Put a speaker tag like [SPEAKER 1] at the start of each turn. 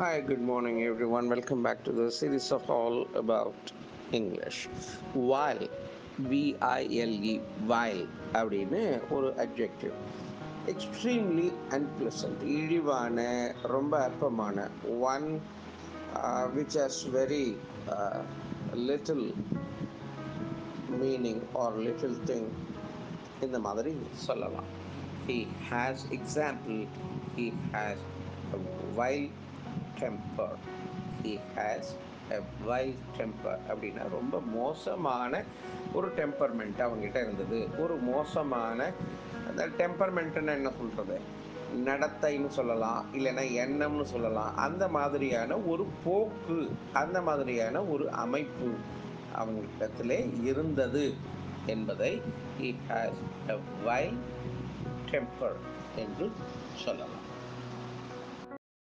[SPEAKER 1] Hi, good morning, everyone. Welcome back to the series of all about English. While V-I-L-E while அப்படின்னு ஒரு adjective extremely unpleasant இழிவான ரொம்ப அற்பமான one uh, which has very uh, little meaning or little thing இந்த மாதிரி சொல்லலாம் he has example he has a wild temper he has a wild temper அப்படின்னா ரொம்ப மோசமான ஒரு டெம்பர்மெண்ட் அவங்ககிட்ட இருந்தது ஒரு மோசமான அந்த டெம்பர்மெண்ட்டுன்னு என்ன சொல்கிறது நடத்தைன்னு சொல்லலாம் இல்லைன்னா எண்ணம்னு சொல்லலாம் அந்த மாதிரியான ஒரு போக்கு அந்த மாதிரியான ஒரு அமைப்பு அவங்களிடத்திலே இருந்தது என்பதை he has a wild temper என்று சொல்லலாம்